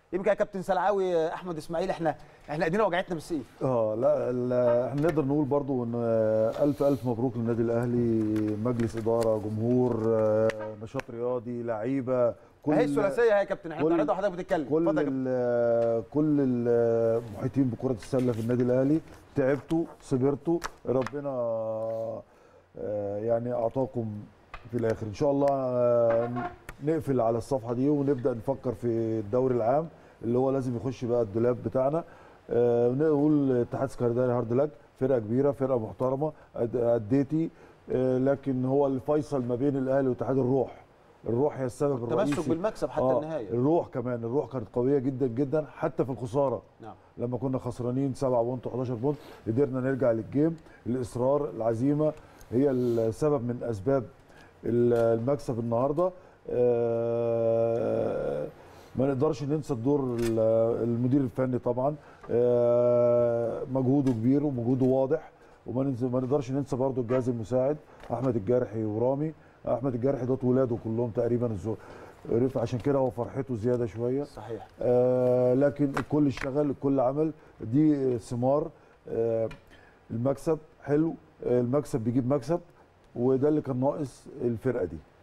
يمكن يا كابتن سلعاوي احمد اسماعيل احنا احنا ايدينا وجعتنا بالسيف اه لا ال- احنا نقدر نقول برضو ان آه، الف الف مبروك للنادي الاهلي مجلس اداره جمهور آه، نشاط رياضي لعيبه هي الثلاثيه يا كابتن احنا كل- بنعرضها وحضرتك بتتكلم كل اتفضل يا كابتن. ال- كل المحيطين بكره السله في النادي الاهلي تعبتوا صبرتوا ربنا آه، يعني اعطاكم في الاخر ان شاء الله آه، نقفل على الصفحه دي ونبدا نفكر في الدوري العام اللي هو لازم يخش بقى الدولاب بتاعنا آه، ونقول اتحاد اسكندريه هارد لك فرقه كبيره فرقه محترمه أد- اديتي آه، لكن هو الفيصل ما بين الاهلي واتحاد الروح الروح هي السبب الرئيسي تمسك بالمكسب حتى آه، النهايه الروح كمان الروح كانت قويه جدا جدا حتى في الخساره نعم لما كنا خسرانين 7 بونت و11 بونت قدرنا نرجع للجيم الاصرار العزيمه هي السبب من اسباب ال- المكسب النهارده آه، ما نقدرش ننسى الدور ال- المدير الفني طبعا آه، مجهوده كبير ومجهوده واضح وما ننسى ما نقدرش ننسى برضو الجهاز المساعد احمد الجارحي ورامي احمد الجارحي دوت ولاده كلهم تقريبا الزو- عرف عشان كده هو فرحته زياده شويه صحيح آه لكن الكل اشتغل الكل عمل دي ثمار آه المكسب حلو آه المكسب بيجيب مكسب وده اللي كان ناقص الفرقه دي